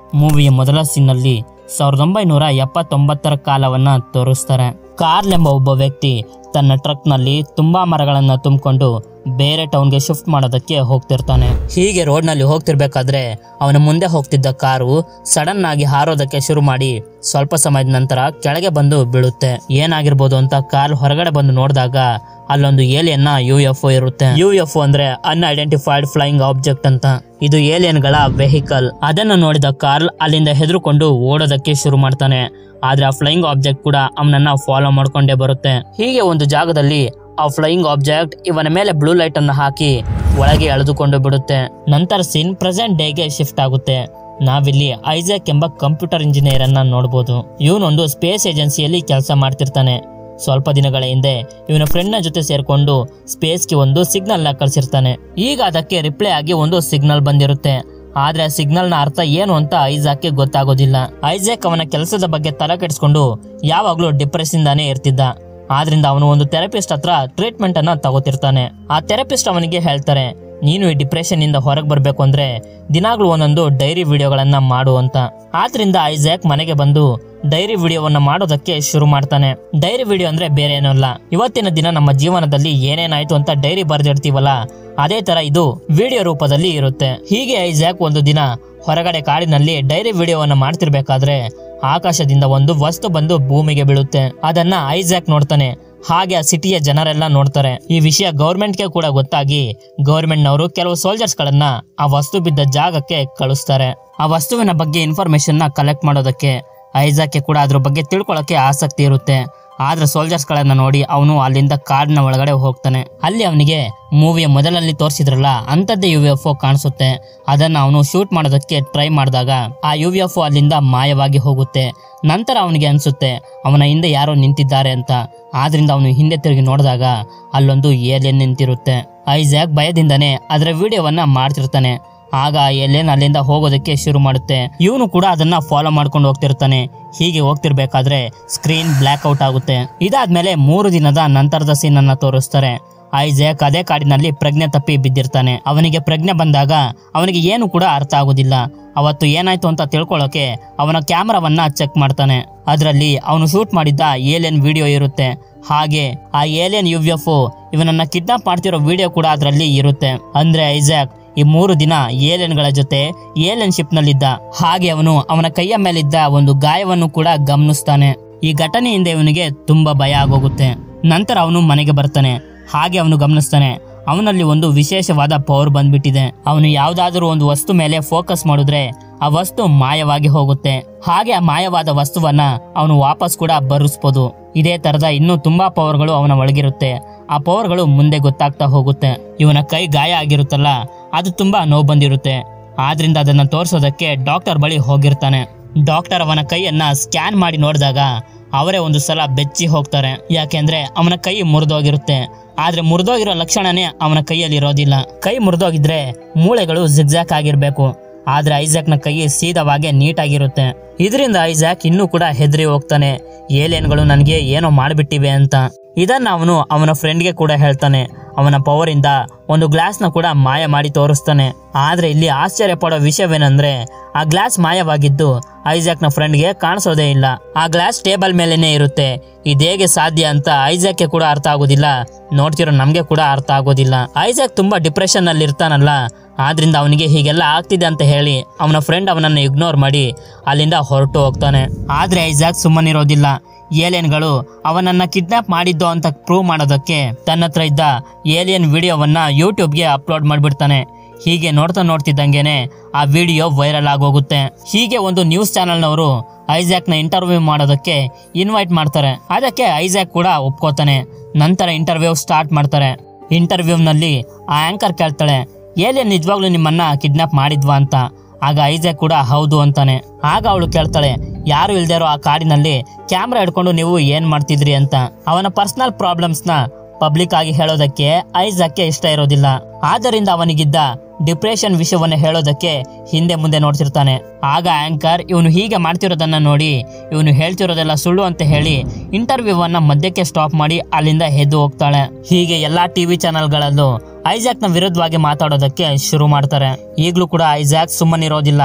ಮೂವಿಯ ಮೊದಲ ಸೀನ್ನಲ್ಲಿ ಸಾವಿರದ ಒಂಬೈನೂರ ಎಪ್ಪತ್ತೊಂಬತ್ತರ ಕಾಲವನ್ನ ತೋರಿಸ್ತಾರೆ ಕಾರ್ಲ್ ಎಂಬ ಒಬ್ಬ ವ್ಯಕ್ತಿ ತನ್ನ ಟ್ರಕ್ನಲ್ಲಿ ತುಂಬಾ ಮರಗಳನ್ನ ತುಂಬಿಕೊಂಡು ಬೇರೆ ಟೌನ್ಗೆ ಶಿಫ್ಟ್ ಮಾಡೋದಕ್ಕೆ ಹೋಗ್ತಿರ್ತಾನೆ ಹೀಗೆ ರೋಡ್ನಲ್ಲಿ ಹೋಗ್ತಿರ್ಬೇಕಾದ್ರೆ ಅವನ ಮುಂದೆ ಹೋಗ್ತಿದ್ದ ಕಾರು ಸಡನ್ ಆಗಿ ಹಾರೋದಕ್ಕೆ ಶುರು ಮಾಡಿ ಸ್ವಲ್ಪ ಸಮಯದ ನಂತರ ಕೆಳಗೆ ಬಂದು ಬೀಳುತ್ತೆ ಏನಾಗಿರ್ಬೋದು ಅಂತ ಕಾರ್ ಹೊರಗಡೆ ಬಂದು ನೋಡಿದಾಗ ಅಲ್ಲೊಂದು ಏಲಿಯನ್ನ ಯು ಎಫ್ ಒ ಇರುತ್ತೆ ಯು ಎಫ್ ಒ ಅಂದ್ರೆ ಅನ್ಐಡೆಂಟಿಫೈಡ್ ಫ್ಲೈಯಿಂಗ್ ಆಬ್ಜೆಕ್ಟ್ ಅಂತ ಇದು ಏಲಿಯನ್ಗಳ ವೆಹಿಕಲ್ ಅದನ್ನು ನೋಡಿದ ಕಾರ್ಲ್ ಅಲ್ಲಿಂದ ಹೆದರ್ಕೊಂಡು ಓಡೋದಕ್ಕೆ ಶುರು ಮಾಡ್ತಾನೆ ಆದ್ರೆ ಆ ಫ್ಲೈಯಿಂಗ್ ಆಬ್ಜೆಕ್ಟ್ ಕೂಡ ಅವನನ್ನ ಫಾಲೋ ಮಾಡ್ಕೊಂಡೇ ಬರುತ್ತೆ ಹೀಗೆ ಒಂದು ಜಾಗದಲ್ಲಿ ಆ ಫ್ಲೈಯಿಂಗ್ ಆಬ್ಜೆಕ್ಟ್ ಇವನ ಮೇಲೆ ಬ್ಲೂ ಲೈಟ್ ಅನ್ನು ಹಾಕಿ ಒಳಗೆ ಎಳೆದುಕೊಂಡು ಬಿಡುತ್ತೆ ನಂತರ ಸೀನ್ ಪ್ರೆಸೆಂಟ್ ಡೇಗೆ ಶಿಫ್ಟ್ ಆಗುತ್ತೆ ನಾವಿಲ್ಲಿ ಐಜಾಕ್ ಎಂಬ ಕಂಪ್ಯೂಟರ್ ಇಂಜಿನಿಯರ್ ಅನ್ನ ನೋಡಬಹುದು ಇವನೊಂದು ಸ್ಪೇಸ್ ಏಜೆನ್ಸಿಯಲ್ಲಿ ಕೆಲಸ ಮಾಡ್ತಿರ್ತಾನೆ ಸ್ವಲ್ಪ ದಿನಗಳ ಹಿಂದೆ ಇವನ ಫ್ರೆಂಡ್ ನ ಜೊತೆ ಸೇರ್ಕೊಂಡು ಸ್ಪೇಸ್ಗೆ ಒಂದು ಸಿಗ್ನಲ್ ನ ಕಳ್ಸಿರ್ತಾನೆ ಈಗ ಅದಕ್ಕೆ ರಿಪ್ಲೈ ಆಗಿ ಒಂದು ಸಿಗ್ನಲ್ ಬಂದಿರುತ್ತೆ ಆದ್ರೆ ಆ ಸಿಗ್ನಲ್ ನ ಅರ್ಥ ಏನು ಅಂತ ಐಜಾಕ್ಗೆ ಗೊತ್ತಾಗೋದಿಲ್ಲ ಐಜಾಕ್ ಅವನ ಕೆಲಸದ ಬಗ್ಗೆ ತಲೆ ಕೆಡಿಸ್ಕೊಂಡು ಯಾವಾಗ್ಲೂ ಡಿಪ್ರೆಷನ್ ದಾನೇ ಇರ್ತಿದ್ದ ಆದ್ರಿಂದ ಅವನು ಒಂದು ಥೆರಪಿಸ್ಟ್ ಹತ್ರ ಟ್ರೀಟ್ಮೆಂಟ್ ಅನ್ನ ತಗೋತಿರ್ತಾನೆ ಆ ಥೆರಪಿಸ್ಟ್ ಅವನಿಗೆ ಹೇಳ್ತಾರೆ ನೀನು ಈ ಡಿಪ್ರೆಷನ್ ಇಂದ ಹೊರಗೆ ಬರ್ಬೇಕು ಅಂದ್ರೆ ದಿನಾಗ್ಲೂ ಒಂದೊಂದು ಡೈರಿ ವಿಡಿಯೋಗಳನ್ನ ಮಾಡು ಅಂತ ಆದ್ರಿಂದ ಐಜಾಕ್ ಮನೆಗೆ ಬಂದು ಡೈರಿ ವಿಡಿಯೋವನ್ನ ಮಾಡೋದಕ್ಕೆ ಶುರು ಮಾಡ್ತಾನೆ ಡೈರಿ ವಿಡಿಯೋ ಅಂದ್ರೆ ಬೇರೆ ಏನೂ ಅಲ್ಲ ಇವತ್ತಿನ ದಿನ ನಮ್ಮ ಜೀವನದಲ್ಲಿ ಏನೇನಾಯ್ತು ಅಂತ ಡೈರಿ ಬರ್ದಿರ್ತೀವಲ್ಲ ಅದೇ ತರ ಇದು ವಿಡಿಯೋ ರೂಪದಲ್ಲಿ ಇರುತ್ತೆ ಹೀಗೆ ಐಜಾಕ್ ಒಂದು ದಿನ ಹೊರಗಡೆ ಕಾಡಿನಲ್ಲಿ ಡೈರಿ ವಿಡಿಯೋವನ್ನ ಮಾಡ್ತಿರ್ಬೇಕಾದ್ರೆ ಆಕಾಶದಿಂದ ಒಂದು ವಸ್ತು ಬಂದು ಭೂಮಿಗೆ ಬೀಳುತ್ತೆ ಅದನ್ನ ಐಜಾಕ್ ನೋಡ್ತಾನೆ ಹಾಗೆ ಆ ಸಿಟಿಯ ಜನರೆಲ್ಲ ನೋಡ್ತಾರೆ ಈ ವಿಷಯ ಗೌರ್ಮೆಂಟ್ಗೆ ಕೂಡ ಗೊತ್ತಾಗಿ ಗೌರ್ಮೆಂಟ್ ನವರು ಕೆಲವು ಸೋಲ್ಜರ್ಸ್ ಗಳನ್ನ ಆ ವಸ್ತು ಬಿದ್ದ ಜಾಗಕ್ಕೆ ಕಳಿಸ್ತಾರೆ ಆ ವಸ್ತುವಿನ ಬಗ್ಗೆ ಇನ್ಫಾರ್ಮೇಶನ್ ನ ಕಲೆಕ್ಟ್ ಮಾಡೋದಕ್ಕೆ ಐಜಾಕ್ಗೆ ಕೂಡ ಅದ್ರ ಬಗ್ಗೆ ತಿಳ್ಕೊಳ್ಳೋಕೆ ಆಸಕ್ತಿ ಇರುತ್ತೆ ಆದ್ರೆ ಸೋಲ್ಜರ್ಸ್ ಗಳನ್ನ ನೋಡಿ ಅವನು ಅಲ್ಲಿಂದ ಕಾಡಿನ ಒಳಗಡೆ ಹೋಗ್ತಾನೆ ಅಲ್ಲಿ ಅವನಿಗೆ ಮೂವಿಯ ಮೊದಲಲ್ಲಿ ತೋರಿಸಿದ್ರಲ್ಲ ಅಂಥದ್ದೇ ಯು ಎಫ್ ಒ ಕಾಣಿಸುತ್ತೆ ಅದನ್ನ ಅವನು ಶೂಟ್ ಮಾಡೋದಕ್ಕೆ ಟ್ರೈ ಮಾಡಿದಾಗ ಆ ಯು ಎಫ್ ಒ ಅಲ್ಲಿಂದ ಮಾಯವಾಗಿ ಹೋಗುತ್ತೆ ನಂತರ ಅವನಿಗೆ ಅನ್ಸುತ್ತೆ ಅವನ ಹಿಂದೆ ಯಾರೋ ನಿಂತಿದ್ದಾರೆ ಅಂತ ಆದ್ರಿಂದ ಅವನು ಹಿಂದೆ ತಿರುಗಿ ನೋಡಿದಾಗ ಅಲ್ಲೊಂದು ಏಲಿಯನ್ ನಿಂತಿರುತ್ತೆ ಐಜಾಕ್ ಭಯದಿಂದನೇ ಅದರ ವಿಡಿಯೋವನ್ನ ಮಾಡ್ತಿರ್ತಾನೆ ಆಗ ಏಲಿಯನ್ ಅಲ್ಲಿಂದ ಹೋಗೋದಕ್ಕೆ ಶುರು ಮಾಡುತ್ತೆ ಇವನು ಕೂಡ ಅದನ್ನ ಫಾಲೋ ಮಾಡ್ಕೊಂಡು ಹೋಗ್ತಿರ್ತಾನೆ ಹೀಗೆ ಹೋಗ್ತಿರ್ಬೇಕಾದ್ರೆ ಸ್ಕ್ರೀನ್ ಬ್ಲ್ಯಾಕ್ ಔಟ್ ಆಗುತ್ತೆ ಇದಾದ್ಮೇಲೆ ಮೂರು ದಿನದ ನಂತರದ ಸೀನ್ ಅನ್ನ ತೋರಿಸ್ತಾರೆ ಐಜಾಕ್ ಅದೇ ಕಾಡಿನಲ್ಲಿ ಪ್ರಜ್ಞೆ ತಪ್ಪಿ ಬಿದ್ದಿರ್ತಾನೆ ಅವನಿಗೆ ಪ್ರಜ್ಞೆ ಬಂದಾಗ ಅವನಿಗೆ ಏನು ಕೂಡ ಅರ್ಥ ಆಗೋದಿಲ್ಲ ಅವತ್ತು ಏನಾಯ್ತು ಅಂತ ತಿಳ್ಕೊಳ್ಳೋಕೆ ಅವನ ಕ್ಯಾಮ್ರಾವನ್ನ ಚೆಕ್ ಮಾಡ್ತಾನೆ ಅದರಲ್ಲಿ ಅವನು ಶೂಟ್ ಮಾಡಿದ್ದ ಏಲಿಯನ್ ವಿಡಿಯೋ ಇರುತ್ತೆ ಹಾಗೆ ಆ ಏಲಿಯನ್ ಯು ಎಫ್ ಇವನನ್ನ ಕಿಡ್ನಾಪ್ ಮಾಡ್ತಿರೋ ವಿಡಿಯೋ ಕೂಡ ಅದರಲ್ಲಿ ಇರುತ್ತೆ ಅಂದ್ರೆ ಐಜಾಕ್ ಈ ಮೂರು ದಿನ ಏಲಿಯನ್ಗಳ ಜೊತೆ ಏಲಿಯನ್ ಶಿಪ್ ನಲ್ಲಿದ್ದ ಹಾಗೆ ಅವನು ಅವನ ಕೈಯ ಮೇಲಿದ್ದ ಒಂದು ಗಾಯವನ್ನು ಕೂಡ ಗಮನಿಸ್ತಾನೆ ಈ ಘಟನೆಯಿಂದ ಇವನಿಗೆ ತುಂಬಾ ಭಯ ಆಗೋಗುತ್ತೆ ನಂತರ ಅವನು ಮನೆಗೆ ಬರ್ತಾನೆ ಹಾಗೆ ಅವನು ಗಮನಿಸ್ತಾನೆ ಅವನಲ್ಲಿ ಒಂದು ವಿಶೇಷವಾದ ಪವರ್ ಬಂದ್ಬಿಟ್ಟಿದೆ ಅವನು ಯಾವ್ದಾದರೂ ಒಂದು ವಸ್ತು ಮೇಲೆ ಫೋಕಸ್ ಮಾಡಿದ್ರೆ ಆ ವಸ್ತು ಮಾಯವಾಗಿ ಹೋಗುತ್ತೆ ಹಾಗೆ ಆ ಮಾಯವಾದ ವಸ್ತುವನ್ನ ಅವನು ವಾಪಸ್ ಕೂಡ ಬರೆಸ್ಬೋದು ಇದೇ ತರದ ಇನ್ನೂ ತುಂಬಾ ಪವರ್ಗಳು ಅವನ ಒಳಗಿರುತ್ತೆ ಆ ಪವರ್ಗಳು ಮುಂದೆ ಗೊತ್ತಾಗ್ತಾ ಹೋಗುತ್ತೆ ಇವನ ಕೈ ಗಾಯ ಆಗಿರುತ್ತಲ್ಲ ಅದು ತುಂಬಾ ನೋವು ಬಂದಿರುತ್ತೆ ಆದ್ರಿಂದ ಅದನ್ನ ತೋರಿಸೋದಕ್ಕೆ ಡಾಕ್ಟರ್ ಬಳಿ ಹೋಗಿರ್ತಾನೆ ಡಾಕ್ಟರ್ ಅವನ ಕೈಯನ್ನ ಸ್ಕ್ಯಾನ್ ಮಾಡಿ ನೋಡಿದಾಗ ಅವರೇ ಒಂದು ಸಲ ಬೆಚ್ಚಿ ಹೋಗ್ತಾರೆ ಯಾಕೆಂದ್ರೆ ಅವನ ಕೈ ಮುರಿದೋಗಿರುತ್ತೆ ಆದ್ರೆ ಮುರಿದೋಗಿರೋ ಲಕ್ಷಣನೇ ಅವನ ಕೈಯಲ್ಲಿ ಇರೋದಿಲ್ಲ ಕೈ ಮುರಿದೋಗಿದ್ರೆ ಮೂಳೆಗಳು ಜಿಗ್ಜಾಕ್ ಆಗಿರ್ಬೇಕು ಆದ್ರೆ ಐಜಾಕ್ನ ಕೈ ಸೀದವಾಗೆ ನೀಟಾಗಿರುತ್ತೆ ಇದರಿಂದ ಐಜಾಕ್ ಇನ್ನೂ ಕೂಡ ಹೆದರಿ ಹೋಗ್ತಾನೆ ಏಲಿಯನ್ಗಳು ನನಗೆ ಏನೋ ಮಾಡಿಬಿಟ್ಟಿವೆ ಅಂತ ಇದನ್ನ ಅವನು ಅವನ ಫ್ರೆಂಡ್ಗೆ ಕೂಡ ಹೇಳ್ತಾನೆ ಅವನ ಪವರ್ ಇಂದ ಒಂದು ಗ್ಲಾಸ್ ನ ಕೂಡ ಮಾಯ ಮಾಡಿ ತೋರಿಸ್ತಾನೆ ಆದ್ರೆ ಇಲ್ಲಿ ಆಶ್ಚರ್ಯ ಪಡೋ ವಿಷಯವೇನಂದ್ರೆ ಆ ಗ್ಲಾಸ್ ಮಾಯವಾಗಿದ್ದು ಐಜಾಕ್ ನ ಫ್ರೆಂಡ್ಗೆ ಕಾಣಿಸೋದೇ ಇಲ್ಲ ಆ ಗ್ಲಾಸ್ ಟೇಬಲ್ ಮೇಲೇನೆ ಇರುತ್ತೆ ಇದೇಗೆ ಸಾಧ್ಯ ಅಂತ ಐಜಾಕ್ಗೆ ಕೂಡ ಅರ್ಥ ಆಗೋದಿಲ್ಲ ನೋಡ್ತಿರೋ ನಮ್ಗೆ ಕೂಡ ಅರ್ಥ ಆಗೋದಿಲ್ಲ ಐಜಾಕ್ ತುಂಬಾ ಡಿಪ್ರೆಷನ್ ಅಲ್ಲಿ ಇರ್ತಾನಲ್ಲ ಆದ್ರಿಂದ ಅವನಿಗೆ ಹೀಗೆಲ್ಲ ಆಗ್ತಿದೆ ಅಂತ ಹೇಳಿ ಅವನ ಫ್ರೆಂಡ್ ಅವನನ್ನ ಇಗ್ನೋರ್ ಮಾಡಿ ಅಲ್ಲಿಂದ ಹೊರಟು ಹೋಗ್ತಾನೆ ಆದ್ರೆ ಐಜಾಕ್ ಸುಮ್ಮನಿರೋದಿಲ್ಲ ಏಲಿಯನ್ಗಳು ಅವನನ್ನ ಕಿಡ್ನಾಪ್ ಮಾಡಿದ್ದು ಅಂತ ಪ್ರೂವ್ ಮಾಡೋದಕ್ಕೆ ತನ್ನ ಹತ್ರ ಇದ್ದ ಏಲಿಯನ್ ವಿಡಿಯೋವನ್ನ ಯೂಟ್ಯೂಬ್ಗೆ ಅಪ್ಲೋಡ್ ಮಾಡಿಬಿಡ್ತಾನೆ ಹೀಗೆ ನೋಡ್ತಾ ನೋಡ್ತಿದ್ದಂಗೆನೆ ಆ ವಿಡಿಯೋ ವೈರಲ್ ಆಗೋಗುತ್ತೆ ಹೀಗೆ ಒಂದು ನ್ಯೂಸ್ ಚಾನೆಲ್ನವರು ಐಜಾಕ್ನ ಇಂಟರ್ವ್ಯೂ ಮಾಡೋದಕ್ಕೆ ಇನ್ವೈಟ್ ಮಾಡ್ತಾರೆ ಅದಕ್ಕೆ ಐಜಾಕ್ ಕೂಡ ಒಪ್ಕೋತಾನೆ ನಂತರ ಇಂಟರ್ವ್ಯೂ ಸ್ಟಾರ್ಟ್ ಮಾಡ್ತಾರೆ ಇಂಟರ್ವ್ಯೂನಲ್ಲಿ ಆ ಆಂಕರ್ ಕೇಳ್ತಾಳೆ ಏಲಿಯನ್ ನಿಜವಾಗ್ಲೂ ನಿಮ್ಮನ್ನ ಕಿಡ್ನಾಪ್ ಮಾಡಿದ್ವಾ ಅಂತ ಆಗ ಐಜಾಕ್ ಕೂಡ ಹೌದು ಅಂತಾನೆ ಆಗ ಅವಳು ಕೇಳ್ತಾಳೆ ಯಾರು ಇಲ್ದೇ ಇರೋ ಆ ಕಾಡಿನಲ್ಲಿ ಕ್ಯಾಮ್ರಾ ಹಿಡ್ಕೊಂಡು ನೀವು ಏನ್ ಮಾಡ್ತಿದ್ರಿ ಅಂತ ಅವನ ಪರ್ಸನಲ್ ಪ್ರಾಬ್ಲಮ್ಸ್ ನ ಪಬ್ಲಿಕ್ ಆಗಿ ಹೇಳೋದಕ್ಕೆ ಐಜಾಕ್ಗೆ ಇಷ್ಟ ಇರೋದಿಲ್ಲ ಆದ್ದರಿಂದ ಅವನಿಗಿದ್ದ ಡಿಪ್ರೆಷನ್ ವಿಷಯವನ್ನ ಹೇಳೋದಕ್ಕೆ ಹಿಂದೆ ಮುಂದೆ ನೋಡ್ತಿರ್ತಾನೆ ಆಗ ಆಂಕರ್ ಇವನು ಹೀಗೆ ಮಾಡ್ತಿರೋದನ್ನ ನೋಡಿ ಇವನು ಹೇಳ್ತಿರೋದೆಲ್ಲ ಸುಳ್ಳು ಅಂತ ಹೇಳಿ ಇಂಟರ್ವ್ಯೂವನ್ನ ಮಧ್ಯಕ್ಕೆ ಸ್ಟಾಪ್ ಮಾಡಿ ಅಲ್ಲಿಂದ ಎದ್ದು ಹೋಗ್ತಾಳೆ ಹೀಗೆ ಎಲ್ಲಾ ಟಿವಿ ಚಾನೆಲ್ಗಳಲ್ಲೂ ಐಜಾಕ್ನ ವಿರುದ್ಧವಾಗಿ ಮಾತಾಡೋದಕ್ಕೆ ಶುರು ಮಾಡ್ತಾರೆ ಈಗಲೂ ಕೂಡ ಐಜಾಕ್ ಸುಮ್ಮನಿರೋದಿಲ್ಲ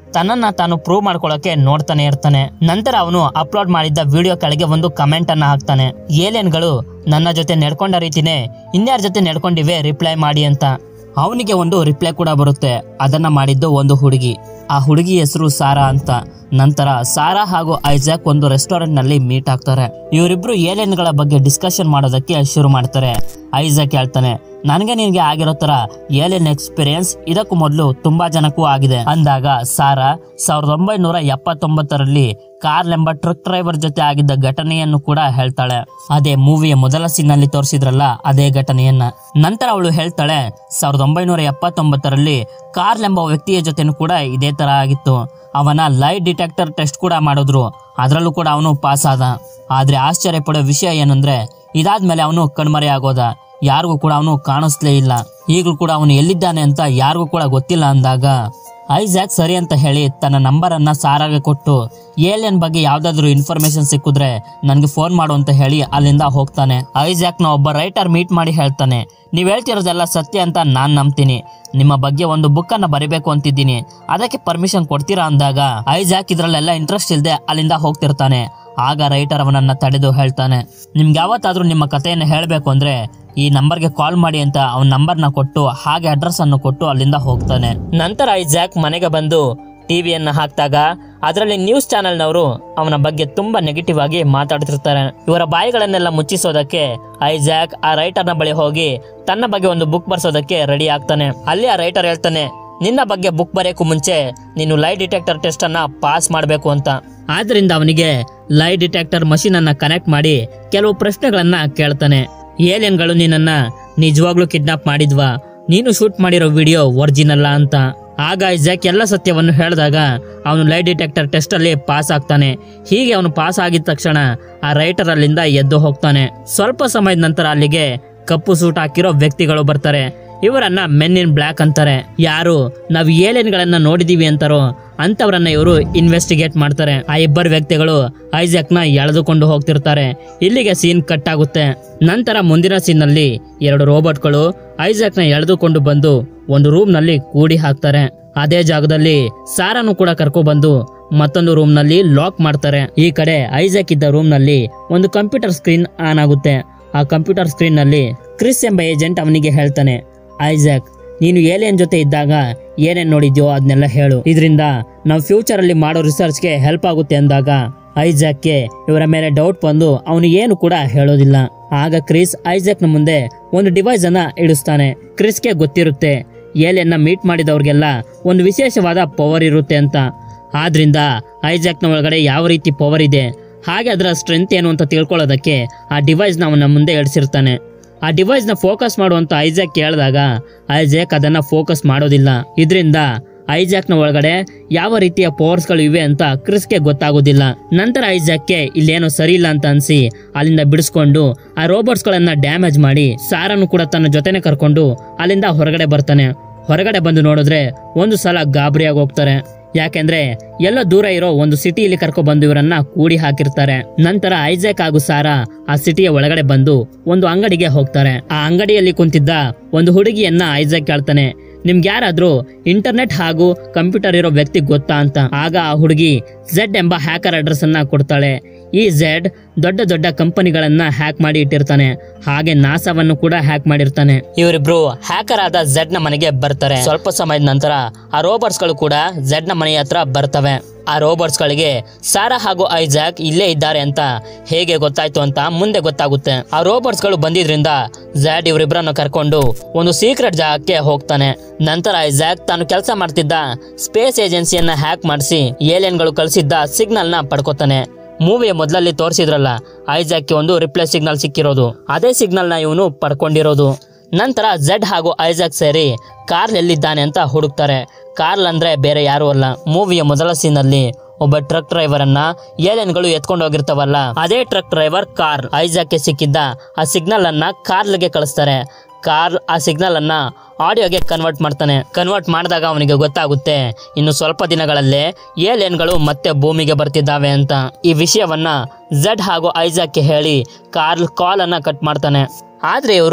ತನ್ನನ್ನ ತಾನು ಪ್ರೂವ್ ಮಾಡ್ಕೊಳ್ಳೋಕೆ ನೋಡ್ತಾನೆ ಇರ್ತಾನೆ ನಂತರ ಅವನು ಅಪ್ಲೋಡ್ ಮಾಡಿದ್ದ ವಿಡಿಯೋ ಕೆಳಗೆ ಒಂದು ಕಮೆಂಟ್ ಅನ್ನ ಹಾಕ್ತಾನೆ ಏಲಿಯನ್ಗಳು ನನ್ನ ಜೊತೆ ನಡ್ಕೊಂಡ ರೀತಿನೇ ಇನ್ಯಾರ ಜೊತೆ ನಡ್ಕೊಂಡಿವೆ ರಿಪ್ಲೈ ಮಾಡಿ ಅಂತ ಅವನಿಗೆ ಒಂದು ರಿಪ್ಲೈ ಕೂಡ ಬರುತ್ತೆ ಅದನ್ನ ಮಾಡಿದ್ದು ಒಂದು ಹುಡುಗಿ ಆ ಹುಡುಗಿ ಹೆಸರು ಸಾರಾ ಅಂತ ನಂತರ ಸಾರಾ ಹಾಗೂ ಐಜಾಕ್ ಒಂದು ರೆಸ್ಟೋರೆಂಟ್ ನಲ್ಲಿ ಮೀಟ್ ಆಗ್ತಾರೆ ಇವರಿಬ್ರು ಏಲಿಯನ್ಗಳ ಬಗ್ಗೆ ಡಿಸ್ಕಷನ್ ಮಾಡೋದಕ್ಕೆ ಶುರು ಮಾಡ್ತಾರೆ ಐಜಾಕ್ ಹೇಳ್ತಾನೆ ನನಗೆ ನಿನಗೆ ಆಗಿರೋ ತರ ಏಲಿಯನ್ ಎಕ್ಸ್ಪೀರಿಯನ್ಸ್ ಇದಕ್ಕೂ ಮೊದಲು ತುಂಬಾ ಜನಕ್ಕೂ ಆಗಿದೆ ಅಂದಾಗ ಸಾರಾ ಸಾವಿರದ ಒಂಬೈನೂರ ಎಪ್ಪತ್ತೊಂಬತ್ತರಲ್ಲಿ ಕಾರ್ಲ್ ಎಂಬ ಟ್ರಕ್ ಡ್ರೈವರ್ ಜೊತೆ ಆಗಿದ್ದ ಘಟನೆಯನ್ನು ಕೂಡ ಹೇಳ್ತಾಳೆ ಅದೇ ಮೂವಿಯ ಮೊದಲ ಸೀನ್ ನಲ್ಲಿ ತೋರಿಸಿದ್ರಲ್ಲ ಅದೇ ಘಟನೆಯನ್ನ ನಂತರ ಅವಳು ಹೇಳ್ತಾಳೆ ಸಾವಿರದ ಒಂಬೈನೂರ ಎಪ್ಪತ್ತೊಂಬತ್ತರಲ್ಲಿ ಕಾರ್ಲ್ ಎಂಬ ವ್ಯಕ್ತಿಯ ಜೊತೆನೂ ಕೂಡ ಇದೇ ತರ ಆಗಿತ್ತು ಅವನ ಲೈ ಡಿಟೆಕ್ಟರ್ ಟೆಸ್ಟ್ ಕೂಡ ಮಾಡಿದ್ರು ಅದರಲ್ಲೂ ಕೂಡ ಅವನು ಪಾಸ್ ಆದ ಆದ್ರೆ ಆಶ್ಚರ್ಯ ಪಡೋ ವಿಷಯ ಏನಂದ್ರೆ ಇದಾದ್ಮೇಲೆ ಅವನು ಕಣ್ಮರೆ ಆಗೋದ ಯಾರಿಗೂ ಕೂಡ ಅವನು ಕಾಣಿಸ್ಲೇ ಇಲ್ಲ ಈಗಲೂ ಕೂಡ ಅವನು ಎಲ್ಲಿದ್ದಾನೆ ಅಂತ ಯಾರಿಗೂ ಕೂಡ ಗೊತ್ತಿಲ್ಲ ಅಂದಾಗ ಐಜಾಕ್ ಸರಿ ಅಂತ ಹೇಳಿ ತನ್ನ ನಂಬರ್ ಅನ್ನ ಸಾರಾಗೆ ಕೊಟ್ಟು ಏಲಿಯನ್ ಬಗ್ಗೆ ಯಾವ್ದಾದ್ರು ಇನ್ಫಾರ್ಮೇಶನ್ ಸಿಕ್ಕಿದ್ರೆ ನನಗೆ ಫೋನ್ ಮಾಡು ಅಂತ ಹೇಳಿ ಅಲ್ಲಿಂದ ಹೋಗ್ತಾನೆ ಐಜಾಕ್ ನ ಒಬ್ಬ ರೈಟರ್ ಮೀಟ್ ಮಾಡಿ ಹೇಳ್ತಾನೆ ನೀವ್ ಹೇಳ್ತಿರೋದೆಲ್ಲ ಸತ್ಯ ಅಂತ ನಾನ್ ನಂಬ್ತೀನಿ ನಿಮ್ಮ ಬಗ್ಗೆ ಒಂದು ಬುಕ್ ಅನ್ನ ಬರಿಬೇಕು ಅಂತಿದ್ದೀನಿ ಅದಕ್ಕೆ ಪರ್ಮಿಷನ್ ಕೊಡ್ತೀರಾ ಅಂದಾಗ ಐಜಾಕ್ ಇದ್ರಲ್ಲೆಲ್ಲ ಇಂಟ್ರೆಸ್ಟ್ ಇಲ್ಲದೆ ಅಲ್ಲಿಂದ ಹೋಗ್ತಿರ್ತಾನೆ ಆಗ ರೈಟರ್ ಅವನನ್ನ ತಡೆದು ಹೇಳ್ತಾನೆ ನಿಮ್ಗೆ ಯಾವತ್ತಾದ್ರೂ ನಿಮ್ಮ ಕಥೆಯನ್ನು ಹೇಳಬೇಕು ಅಂದ್ರೆ ಈ ನಂಬರ್ಗೆ ಕಾಲ್ ಮಾಡಿ ಅಂತ ಅವನ ನಂಬರ್ನ ಕೊಟ್ಟು ಹಾಗೆ ಅಡ್ರೆಸ್ ಅನ್ನು ಕೊಟ್ಟು ಅಲ್ಲಿಂದ ಹೋಗ್ತಾನೆ ನಂತರ ಐಜಾಕ್ ಮನೆಗೆ ಬಂದು ಟಿವಿಯನ್ನ ಹಾಕ್ದಾಗ ಅದರಲ್ಲಿ ನ್ಯೂಸ್ ಚಾನೆಲ್ನವರು ಅವನ ಬಗ್ಗೆ ತುಂಬಾ ನೆಗೆಟಿವ್ ಆಗಿ ಮಾತಾಡ್ತಿರ್ತಾರೆ ಇವರ ಬಾಯಿಗಳನ್ನೆಲ್ಲ ಮುಚ್ಚಿಸೋದಕ್ಕೆ ಐಜಾಕ್ ಆ ರೈಟರ್ನ ಬಳಿ ಹೋಗಿ ತನ್ನ ಬಗ್ಗೆ ಒಂದು ಬುಕ್ ಬರ್ಸೋದಕ್ಕೆ ರೆಡಿ ಆಗ್ತಾನೆ ಅಲ್ಲಿ ಆ ರೈಟರ್ ಹೇಳ್ತಾನೆ ನಿನ್ನ ಬಗ್ಗೆ ಬುಕ್ ಬರೆಯಕ್ಕೂ ಮುಂಚೆ ನೀನು ಲೈ ಡಿಟೆಕ್ಟರ್ ಟೆಸ್ಟ್ ಅನ್ನ ಪಾಸ್ ಮಾಡಬೇಕು ಅಂತ ಆದ್ರಿಂದ ಅವನಿಗೆ ಲೈ ಡಿಟೆಕ್ಟರ್ ಮಷೀನ್ ಅನ್ನ ಕನೆಕ್ಟ್ ಮಾಡಿ ಕೆಲವು ಪ್ರಶ್ನೆಗಳನ್ನ ಕೇಳ್ತಾನೆ ಏಲಿಯನ್ಗಳು ನಿನ್ನನ್ನ ನಿಜವಾಗ್ಲೂ ಕಿಡ್ನಾಪ್ ಮಾಡಿದ್ವಾ ನೀನು ಶೂಟ್ ಮಾಡಿರೋ ವಿಡಿಯೋ ಒರಿಜಿನಲ್ಲ ಅಂತ ಆಗ ಐಜಾಕ್ ಎಲ್ಲ ಸತ್ಯವನ್ನು ಹೇಳಿದಾಗ ಅವನು ಲೈ ಡಿಟೆಕ್ಟರ್ ಟೆಸ್ಟ್ ಅಲ್ಲಿ ಪಾಸ್ ಆಗ್ತಾನೆ ಹೀಗೆ ಅವನು ಪಾಸ್ ಆಗಿದ ತಕ್ಷಣ ಆ ರೈಟರ್ ಅಲ್ಲಿಂದ ಎದ್ದು ಹೋಗ್ತಾನೆ ಸ್ವಲ್ಪ ಸಮಯದ ನಂತರ ಅಲ್ಲಿಗೆ ಕಪ್ಪು ಸೂಟ್ ಹಾಕಿರೋ ವ್ಯಕ್ತಿಗಳು ಬರ್ತಾರೆ ಇವರನ್ನ ಮೆನ್ ಇನ್ ಬ್ಲ್ಯಾಕ್ ಅಂತಾರೆ ಯಾರು ನಾವು ಏಲಿಯನ್ಗಳನ್ನ ನೋಡಿದೀವಿ ಅಂತಾರೋ ಅಂತವರನ್ನ ಇವರು ಇನ್ವೆಸ್ಟಿಗೇಟ್ ಮಾಡ್ತಾರೆ ಆ ಇಬ್ಬರು ವ್ಯಕ್ತಿಗಳು ಐಜಾಕ್ ನ ಎಳೆದುಕೊಂಡು ಹೋಗ್ತಿರ್ತಾರೆ ಇಲ್ಲಿಗೆ ಸೀನ್ ಕಟ್ ಆಗುತ್ತೆ ನಂತರ ಮುಂದಿನ ಸೀನ್ ನಲ್ಲಿ ಎರಡು ರೋಬೋಟ್ಗಳು ಐಜಾಕ್ ನ ಎಳೆದುಕೊಂಡು ಬಂದು ಒಂದು ರೂಮ್ ನಲ್ಲಿ ಕೂಡಿ ಹಾಕ್ತಾರೆ ಅದೇ ಜಾಗದಲ್ಲಿ ಸಾರನ್ನು ಕೂಡ ಕರ್ಕೊ ಬಂದು ಮತ್ತೊಂದು ರೂಮ್ ನಲ್ಲಿ ಲಾಕ್ ಮಾಡ್ತಾರೆ ಈ ಕಡೆ ಐಜಾಕ್ ಇದ್ದ ರೂಮ್ ನಲ್ಲಿ ಒಂದು ಕಂಪ್ಯೂಟರ್ ಸ್ಕ್ರೀನ್ ಆನ್ ಆಗುತ್ತೆ ಆ ಕಂಪ್ಯೂಟರ್ ಸ್ಕ್ರೀನ್ ನಲ್ಲಿ ಕ್ರಿಸ್ ಎಂಬ ಏಜೆಂಟ್ ಅವನಿಗೆ ಹೇಳ್ತಾನೆ ಐಜಾಕ್ ನೀನು ಏಲಿಯನ್ ಜೊತೆ ಇದ್ದಾಗ ಏನೇನ್ ನೋಡಿದ್ಯೋ ಅದನ್ನೆಲ್ಲ ಹೇಳು ಇದರಿಂದ ನಾವು ಫ್ಯೂಚರ್ ಅಲ್ಲಿ ಮಾಡೋ ರಿಸರ್ಚ್ಗೆ ಹೆಲ್ಪ್ ಆಗುತ್ತೆ ಅಂದಾಗ ಐಜಾಕ್ಗೆ ಇವರ ಮೇಲೆ ಡೌಟ್ ಬಂದು ಅವನು ಏನು ಕೂಡ ಹೇಳೋದಿಲ್ಲ ಆಗ ಕ್ರಿಸ್ ಐಜಾಕ್ನ ಮುಂದೆ ಒಂದು ಡಿವೈಸ್ ಅನ್ನ ಇಡಿಸ್ತಾನೆ ಕ್ರಿಸ್ಗೆ ಗೊತ್ತಿರುತ್ತೆ ಏಲಿಯನ್ನ ಮೀಟ್ ಮಾಡಿದವ್ರಿಗೆಲ್ಲ ಒಂದು ವಿಶೇಷವಾದ ಪವರ್ ಇರುತ್ತೆ ಅಂತ ಆದ್ರಿಂದ ಐಜಾಕ್ನ ಒಳಗಡೆ ಯಾವ ರೀತಿ ಪವರ್ ಇದೆ ಹಾಗೆ ಅದರ ಸ್ಟ್ರೆಂತ್ ಏನು ಅಂತ ತಿಳ್ಕೊಳ್ಳೋದಕ್ಕೆ ಆ ಡಿವೈಸ್ನ ಅವನ ಮುಂದೆ ಇಡಿಸಿರ್ತಾನೆ ಆ ಡಿವೈಸ್ನ ಫೋಕಸ್ ಮಾಡುವಂತ ಐಜಾಕ್ ಕೇಳಿದಾಗ ಐಜಾಕ್ ಅದನ್ನ ಫೋಕಸ್ ಮಾಡೋದಿಲ್ಲ ಇದರಿಂದ ಐಜಾಕ್ನ ಒಳಗಡೆ ಯಾವ ರೀತಿಯ ಪವರ್ಸ್ಗಳು ಇವೆ ಅಂತ ಕ್ರಿಸ್ಗೆ ಗೊತ್ತಾಗೋದಿಲ್ಲ ನಂತರ ಐಜಾಕ್ಗೆ ಇಲ್ಲೇನೋ ಸರಿ ಇಲ್ಲ ಅಂತ ಅನ್ಸಿ ಅಲ್ಲಿಂದ ಬಿಡಿಸ್ಕೊಂಡು ಆ ರೋಬೋಟ್ಸ್ಗಳನ್ನ ಡ್ಯಾಮೇಜ್ ಮಾಡಿ ಸಾರನ್ನು ಕೂಡ ತನ್ನ ಜೊತೆನೆ ಕರ್ಕೊಂಡು ಅಲ್ಲಿಂದ ಹೊರಗಡೆ ಬರ್ತಾನೆ ಹೊರಗಡೆ ಬಂದು ನೋಡಿದ್ರೆ ಒಂದು ಸಲ ಗಾಬರಿಯಾಗಿ ಹೋಗ್ತಾರೆ ಯಾಕೆಂದ್ರೆ ಎಲ್ಲ ದೂರ ಇರೋ ಒಂದು ಸಿಟಿಯಲ್ಲಿ ಕರ್ಕೊ ಬಂದು ಇವರನ್ನ ಕೂಡಿ ಹಾಕಿರ್ತಾರೆ ನಂತರ ಐಜಾಕ್ ಹಾಗೂ ಸಾರಾ ಆ ಸಿಟಿಯ ಒಳಗಡೆ ಬಂದು ಒಂದು ಅಂಗಡಿಗೆ ಹೋಗ್ತಾರೆ ಆ ಅಂಗಡಿಯಲ್ಲಿ ಕುಂತಿದ್ದ ಒಂದು ಹುಡುಗಿಯನ್ನ ಐಜಾಕ್ ಕೇಳ್ತಾನೆ ನಿಮ್ಗೆ ಯಾರಾದ್ರೂ ಇಂಟರ್ನೆಟ್ ಹಾಗೂ ಕಂಪ್ಯೂಟರ್ ಇರೋ ವ್ಯಕ್ತಿ ಗೊತ್ತಾ ಅಂತ ಆಗ ಆ ಹುಡುಗಿ ಝೆಡ್ ಎಂಬ ಹ್ಯಾಕರ್ ಅಡ್ರೆಸ್ ಅನ್ನ ಕೊಡ್ತಾಳೆ ಈ ಝೆಡ್ ದೊಡ್ಡ ದೊಡ್ಡ ಕಂಪನಿಗಳನ್ನ ಹ್ಯಾಕ್ ಮಾಡಿ ಇಟ್ಟಿರ್ತಾನೆ ಹಾಗೆ ನಾಸಾವನ್ನು ಕೂಡ ಹ್ಯಾಕ್ ಮಾಡಿರ್ತಾನೆ ಇವರಿಬ್ರು ಹ್ಯಾಕರ್ ಆದ ಝೆಡ್ ನ ಮನೆಗೆ ಬರ್ತಾರೆ ಸ್ವಲ್ಪ ಸಮಯದ ನಂತರ ಆ ರೋಬೋಟ್ಸ್ ಗಳು ಕೂಡ ಝೆಡ್ ನ ಮನೆಯ ಹತ್ರ ಬರ್ತವೆ ಆ ರೋಬೋಟ್ಸ್ ಗಳಿಗೆ ಸಾರಾ ಹಾಗೂ ಐಜಾಕ್ ಇಲ್ಲೇ ಇದ್ದಾರೆ ಅಂತ ಹೇಗೆ ಗೊತ್ತಾಯ್ತು ಅಂತ ಮುಂದೆ ಗೊತ್ತಾಗುತ್ತೆ ಆ ರೋಬೋಟ್ಸ್ ಗಳು ಬಂದಿದ್ರಿಂದ ಝ್ಯಾಡ್ ಇವರಿಬ್ಬರನ್ನು ಕರ್ಕೊಂಡು ಒಂದು ಸೀಕ್ರೆಟ್ ಜಾಗಕ್ಕೆ ಹೋಗ್ತಾನೆ ನಂತರ ಐಜಾಕ್ ತಾನು ಕೆಲಸ ಮಾಡ್ತಿದ್ದ ಸ್ಪೇಸ್ ಏಜೆನ್ಸಿಯನ್ನ ಹ್ಯಾಕ್ ಮಾಡಿಸಿ ಏಲಿಯನ್ಗಳು ಕಳಿಸಿದ್ದ ಸಿಗ್ನಲ್ ನ ಪಡ್ಕೋತಾನೆ ಮೂವಿಯ ಮೊದಲಲ್ಲಿ ತೋರಿಸಿದ್ರಲ್ಲ ಐಜಾಕ್ಗೆ ಒಂದು ರಿಪ್ಲೈ ಸಿಗ್ನಲ್ ಸಿಕ್ಕಿರೋದು ಅದೇ ಸಿಗ್ನಲ್ ನ ಇವನು ಪಡ್ಕೊಂಡಿರೋದು ನಂತರ ಝೆಡ್ ಹಾಗೂ ಐಜಾಕ್ ಸೇರಿ ಕಾರ್ಲ್ ಎಲ್ಲಿದ್ದಾನೆ ಅಂತ ಹುಡುಕ್ತಾರೆ ಕಾರ್ಲ್ ಅಂದ್ರೆ ಬೇರೆ ಯಾರು ಅಲ್ಲ ಮೂವಿಯ ಮೊದಲ ಸೀನಲ್ಲಿ ಒಬ್ಬ ಟ್ರಕ್ ಡ್ರೈವರ್ ಅನ್ನ ಏಲಿಯನ್ಗಳು ಎತ್ಕೊಂಡು ಹೋಗಿರ್ತಾವಲ್ಲ ಅದೇ ಟ್ರಕ್ ಡ್ರೈವರ್ ಕಾರ್ ಐಜಾಕ್ಗೆ ಸಿಕ್ಕಿದ್ದ ಆ ಸಿಗ್ನಲ್ ಅನ್ನ ಕಾರ್ಲ್ಗೆ ಕಳಿಸ್ತಾರೆ ಕಾರ್ಲ್ ಆ ಸಿಗ್ನಲ್ ಅನ್ನ ಆಡಿಯೋಗೆ ಕನ್ವರ್ಟ್ ಮಾಡ್ತಾನೆ ಕನ್ವರ್ಟ್ ಮಾಡಿದಾಗ ಅವನಿಗೆ ಗೊತ್ತಾಗುತ್ತೆ ಇನ್ನು ಸ್ವಲ್ಪ ದಿನಗಳಲ್ಲೇ ಏಲಿಯನ್ಗಳು ಮತ್ತೆ ಭೂಮಿಗೆ ಬರ್ತಿದ್ದಾವೆ ಅಂತ ಈ ವಿಷಯವನ್ನ ಝೆಡ್ ಹಾಗೂ ಐಜಾಕ್ಗೆ ಹೇಳಿ ಕಾರ್ಲ್ ಕಾಲ್ ಅನ್ನ ಕಟ್ ಮಾಡ್ತಾನೆ ಆದ್ರೆ ಇವರು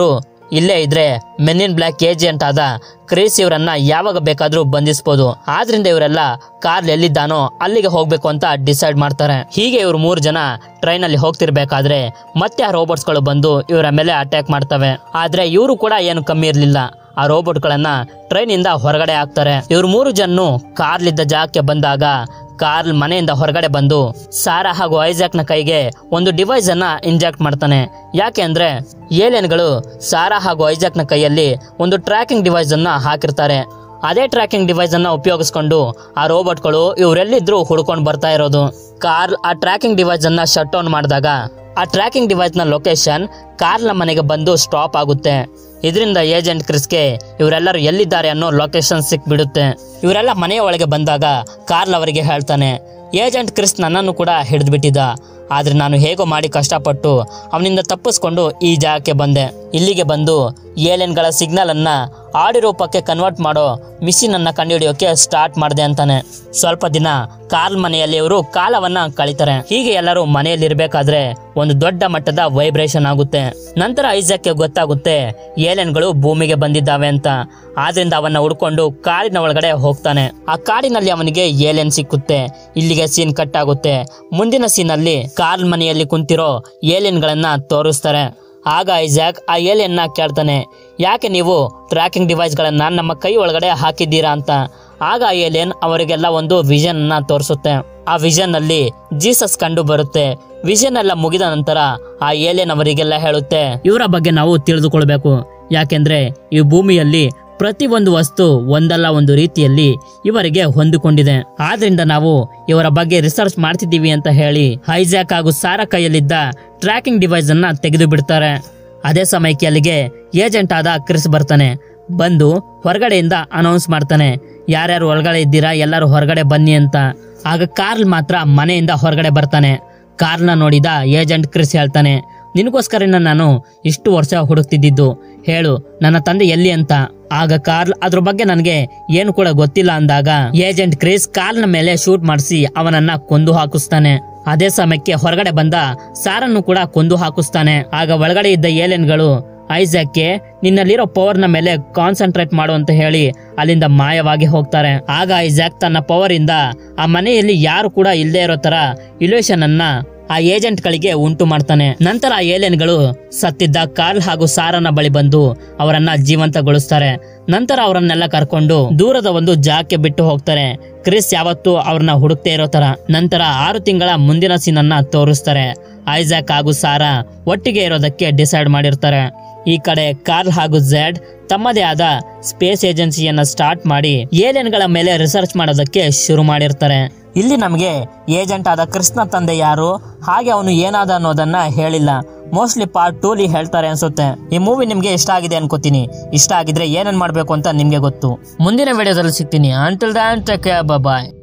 ಇಲ್ಲೇ ಇದ್ರೆ ಮೆನ್ ಇನ್ ಬ್ಲ್ಯಾಕ್ ಏಜೆಂಟ್ ಆದ ಕ್ರೇಸ್ ಇವರನ್ನ ಯಾವಾಗ ಬೇಕಾದ್ರೂ ಬಂಧಿಸಬಹುದು ಆದ್ರಿಂದ ಇವರೆಲ್ಲ ಕಾರ್ ಎಲ್ಲಿದ್ದಾನೋ ಅಲ್ಲಿಗೆ ಹೋಗ್ಬೇಕು ಅಂತ ಡಿಸೈಡ್ ಮಾಡ್ತಾರೆ ಹೀಗೆ ಇವ್ರು ಮೂರು ಜನ ಟ್ರೈನ್ ಅಲ್ಲಿ ಹೋಗ್ತಿರ್ಬೇಕಾದ್ರೆ ಮತ್ತೆ ಆ robots ಗಳು ಬಂದು ಇವರ ಮೇಲೆ ಅಟ್ಯಾಕ್ ಮಾಡ್ತವೆ ಆದ್ರೆ ಇವರು ಕೂಡ ಏನು ಕಮ್ಮಿ ಇರ್ಲಿಲ್ಲ ಆ ರೋಬೋಟ್ ಗಳನ್ನ ಟ್ರೈನ್ ಇಂದ ಹೊರಗಡೆ ಹಾಕ್ತಾರೆ ಇವ್ರು ಮೂರು ಜನ ಕಾರ್ಲಿದ್ದ ಜಾಗಕ್ಕೆ ಬಂದಾಗ ಕಾರ್ಲ್ ಮನೆಯಿಂದ ಹೊರಗಡೆ ಬಂದು ಸಾರಾ ಹಾಗೂ ಐಜಾಕ್ ನ ಕೈಗೆ ಒಂದು ಡಿವೈಸ್ ಅನ್ನ ಇಂಜೆಕ್ಟ್ ಮಾಡ್ತಾನೆ ಯಾಕೆ ಅಂದ್ರೆ ಏಲಿಯನ್ಗಳು ಸಾರಾ ಹಾಗೂ ಐಜಾಕ್ ನ ಕೈಯಲ್ಲಿ ಒಂದು ಟ್ರ್ಯಾಕಿಂಗ್ ಡಿವೈಸ್ ಅನ್ನ ಹಾಕಿರ್ತಾರೆ ಅದೇ ಟ್ರ್ಯಾಕಿಂಗ್ ಡಿವೈಸ್ ಅನ್ನ ಉಪಯೋಗಿಸ್ಕೊಂಡು ಆ ರೋಬೋಟ್ಗಳು ಇವರೆಲ್ಲಿದ್ರು ಹುಡ್ಕೊಂಡು ಬರ್ತಾ ಇರೋದು ಕಾರ್ಲ್ ಆ ಟ್ರ್ಯಾಕಿಂಗ್ ಡಿವೈಸ್ ಅನ್ನ ಶಟ್ ಡೌನ್ ಮಾಡಿದಾಗ ಆ ಟ್ರ್ಯಾಕಿಂಗ್ ಡಿವೈಸ್ ನ ಲೊಕೇಶನ್ ಕಾರ್ಲ್ನ ಮನೆಗೆ ಬಂದು ಸ್ಟಾಪ್ ಆಗುತ್ತೆ ಇದರಿಂದ ಏಜೆಂಟ್ ಕ್ರಿಸ್ಗೆ ಇವರೆಲ್ಲರೂ ಎಲ್ಲಿದ್ದಾರೆ ಅನ್ನೋ ಲೊಕೇಶನ್ ಸಿಕ್ಬಿಡುತ್ತೆ ಇವರೆಲ್ಲ ಮನೆಯ ಒಳಗೆ ಬಂದಾಗ ಕಾರ್ಲ್ ಅವರಿಗೆ ಹೇಳ್ತಾನೆ ಏಜೆಂಟ್ ಕ್ರಿಸ್ ನನ್ನನ್ನು ಕೂಡ ಹಿಡಿದ್ಬಿಟ್ಟಿದ್ದ ಆದ್ರೆ ನಾನು ಹೇಗೋ ಮಾಡಿ ಕಷ್ಟಪಟ್ಟು ಅವನಿಂದ ತಪ್ಪಿಸ್ಕೊಂಡು ಈ ಜಾಗಕ್ಕೆ ಬಂದೆ ಇಲ್ಲಿಗೆ ಬಂದು ಏಲಿಯನ್ಗಳ ಸಿಗ್ನಲ್ ಅನ್ನ ಆಡಿ ರೂಪಕ್ಕೆ ಕನ್ವರ್ಟ್ ಮಾಡೋ ಮಿಷಿನ್ ಅನ್ನ ಕಂಡುಹಿಡಿಯೋಕೆ ಸ್ಟಾರ್ಟ್ ಮಾಡಿದೆ ಅಂತಾನೆ ಸ್ವಲ್ಪ ದಿನ ಕಾರ್ಲ್ ಮನೆಯಲ್ಲಿ ಇವರು ಕಾಲವನ್ನ ಕಳೀತಾರೆ ಹೀಗೆ ಎಲ್ಲರೂ ಮನೆಯಲ್ಲಿ ಇರಬೇಕಾದ್ರೆ ಒಂದು ದೊಡ್ಡ ಮಟ್ಟದ ವೈಬ್ರೇಷನ್ ಆಗುತ್ತೆ ನಂತರ ಐಜಾಕ್ಗೆ ಗೊತ್ತಾಗುತ್ತೆ ಏಲಿಯನ್ಗಳು ಭೂಮಿಗೆ ಬಂದಿದ್ದಾವೆ ಅಂತ ಆದ್ರಿಂದ ಅವನ್ನ ಹುಡ್ಕೊಂಡು ಕಾಡಿನ ಒಳಗಡೆ ಹೋಗ್ತಾನೆ ಆ ಕಾಡಿನಲ್ಲಿ ಅವನಿಗೆ ಏಲಿಯನ್ ಸಿಕ್ಕುತ್ತೆ ಇಲ್ಲಿಗೆ ಸೀನ್ ಕಟ್ ಆಗುತ್ತೆ ಮುಂದಿನ ಸೀನ್ ಅಲ್ಲಿ ಕಾರ್ಲ್ ಮನೆಯಲ್ಲಿ ಕುಂತಿರೋ ಏಲಿಯನ್ಗಳನ್ನ ತೋರಿಸ್ತಾರೆ ಆಗ ಐಜಾಕ್ ಆ ಏಲಿಯನ್ನ ಕೇಳ್ತಾನೆ ಯಾಕೆ ನೀವು ಟ್ರ್ಯಾಕಿಂಗ್ ಡಿವೈಸ್ಗಳನ್ನ ನಮ್ಮ ಕೈ ಒಳಗಡೆ ಹಾಕಿದ್ದೀರಾ ಅಂತ ಆಗ ಆ ಏಲಿಯನ್ ಅವರಿಗೆಲ್ಲ ಒಂದು ವಿಷನ್ ಅನ್ನ ತೋರಿಸುತ್ತೆ ಆ ವಿಷನ್ ಅಲ್ಲಿ ಜೀಸಸ್ ಕಂಡು ಬರುತ್ತೆ ವಿಷನ್ ಎಲ್ಲ ಮುಗಿದ ನಂತರ ಆ ಏಲಿಯನ್ ಅವರಿಗೆಲ್ಲ ಹೇಳುತ್ತೆ ಇವರ ಬಗ್ಗೆ ನಾವು ತಿಳಿದುಕೊಳ್ಬೇಕು ಯಾಕೆಂದ್ರೆ ಈ ಭೂಮಿಯಲ್ಲಿ ಪ್ರತಿ ಒಂದು ವಸ್ತು ಒಂದಲ್ಲ ಒಂದು ರೀತಿಯಲ್ಲಿ ಇವರಿಗೆ ಹೊಂದಿಕೊಂಡಿದೆ ಆದ್ರಿಂದ ನಾವು ಇವರ ಬಗ್ಗೆ ರಿಸರ್ಚ್ ಮಾಡ್ತಿದ್ದೀವಿ ಅಂತ ಹೇಳಿ ಹೈಜಾಕ್ ಹಾಗೂ ಸಾರ ಕೈಯಲ್ಲಿದ್ದ ಟ್ರ್ಯಾಕಿಂಗ್ ಡಿವೈಸ್ ಅನ್ನ ತೆಗೆದು ಬಿಡ್ತಾರೆ ಅದೇ ಸಮಯಕ್ಕೆ ಅಲ್ಲಿಗೆ ಏಜೆಂಟ್ ಆದ ಕ್ರಿಸ್ ಬರ್ತಾನೆ ಬಂದು ಹೊರಗಡೆಯಿಂದ ಅನೌನ್ಸ್ ಮಾಡ್ತಾನೆ ಯಾರ್ಯಾರು ಒಳಗಡೆ ಇದ್ದೀರಾ ಎಲ್ಲರೂ ಹೊರಗಡೆ ಬನ್ನಿ ಅಂತ ಆಗ ಕಾರ್ಲ್ ಮಾತ್ರ ಮನೆಯಿಂದ ಹೊರಗಡೆ ಬರ್ತಾನೆ ಕಾರ್ನ ನೋಡಿದ ಏಜೆಂಟ್ ಕ್ರಿಸ್ ಹೇಳ್ತಾನೆ ನಿನಗೋಸ್ಕರನ ನಾನು ಇಷ್ಟು ವರ್ಷ ಹುಡುಕ್ತಿದ್ದಿದ್ದು ಹೇಳು ನನ್ನ ತಂದೆ ಎಲ್ಲಿ ಅಂತ ಆಗ ಕಾರ್ಲ್ ಅದ್ರ ಬಗ್ಗೆ ನನಗೆ ಏನು ಕೂಡ ಗೊತ್ತಿಲ್ಲ ಅಂದಾಗ ಏಜೆಂಟ್ ಕ್ರಿಸ್ ಕಾರ್ಲ್ನ ಮೇಲೆ ಶೂಟ್ ಮಾಡಿಸಿ ಅವನನ್ನ ಕೊಂದು ಹಾಕಿಸ್ತಾನೆ ಅದೇ ಸಮಯಕ್ಕೆ ಹೊರಗಡೆ ಬಂದ ಸಾರನ್ನು ಕೂಡ ಕೊಂದು ಹಾಕಿಸ್ತಾನೆ ಆಗ ಒಳಗಡೆ ಇದ್ದ ಏಲಿಯನ್ಗಳು ಐಜಾಕ್ಗೆ ನಿನ್ನಲ್ಲಿರೋ ಪವರ್ನ ಮೇಲೆ ಕಾನ್ಸಂಟ್ರೇಟ್ ಮಾಡು ಅಂತ ಹೇಳಿ ಅಲ್ಲಿಂದ ಮಾಯವಾಗಿ ಹೋಗ್ತಾರೆ ಆಗ ಐಜಾಕ್ ತನ್ನ ಪವರ್ ಇಂದ ಆ ಮನೆಯಲ್ಲಿ ಯಾರು ಕೂಡ ಇಲ್ಲದೆ ಇರೋ ತರ ಇಲ್ಯೂಷನ್ ಅನ್ನ ಆ ಏಜೆಂಟ್ ಗಳಿಗೆ ಉಂಟು ಮಾಡ್ತಾನೆ ನಂತರ ಆ ಏಲಿಯನ್ಗಳು ಸತ್ತಿದ್ದ ಕಾರ್ಲ್ ಹಾಗೂ ಸಾರನ ಬಳಿ ಬಂದು ಅವರನ್ನ ಜೀವಂತಗೊಳಿಸ್ತಾರೆ ನಂತರ ಅವರನ್ನೆಲ್ಲ ಕರ್ಕೊಂಡು ದೂರದ ಒಂದು ಜಾಗಕ್ಕೆ ಬಿಟ್ಟು ಹೋಗ್ತಾರೆ ಕ್ರಿಸ್ ಯಾವತ್ತೂ ಅವ್ರನ್ನ ಹುಡುಕ್ತೇ ಇರೋ ತರ ನಂತರ ಆರು ತಿಂಗಳ ಮುಂದಿನ ಸೀನ್ ಅನ್ನ ತೋರಿಸ್ತಾರೆ ಐಜಾಕ್ ಹಾಗೂ ಸಾರಾ ಒಟ್ಟಿಗೆ ಇರೋದಕ್ಕೆ ಡಿಸೈಡ್ ಮಾಡಿರ್ತಾರೆ ಈ ಕಡೆ ಕಾರ್ಲ್ ಹಾಗೂ ಝೆಡ್ ತಮ್ಮದೇ ಆದ ಸ್ಪೇಸ್ ಏಜೆನ್ಸಿಯನ್ನ ಸ್ಟಾರ್ಟ್ ಮಾಡಿ ಏಲಿಯನ್ಗಳ ಮೇಲೆ ರಿಸರ್ಚ್ ಮಾಡೋದಕ್ಕೆ ಶುರು ಮಾಡಿರ್ತಾರೆ ಇಲ್ಲಿ ನಮಗೆ ಏಜೆಂಟ್ ಆದ ಕೃಷ್ಣ ತಂದೆ ಯಾರು ಹಾಗೆ ಅವನು ಏನಾದ ಅನ್ನೋದನ್ನ ಹೇಳಿಲ್ಲ ಮೋಸ್ಟ್ಲಿ ಪಾರ್ಟ್ ಟೂಲಿ ಹೇಳ್ತಾರೆ ಅನ್ಸುತ್ತೆ ಈ ಮೂವಿ ನಿಮ್ಗೆ ಇಷ್ಟ ಆಗಿದೆ ಅನ್ಕೋತೀನಿ ಇಷ್ಟ ಆಗಿದ್ರೆ ಏನೇನ್ ಮಾಡ್ಬೇಕು ಅಂತ ನಿಮ್ಗೆ ಗೊತ್ತು ಮುಂದಿನ ವಿಡಿಯೋದಲ್ಲಿ ಸಿಗ್ತೀನಿ ಅಂಟಿಲ್ ದಾನ್ ಟೇಕ್ ಬಾಯ್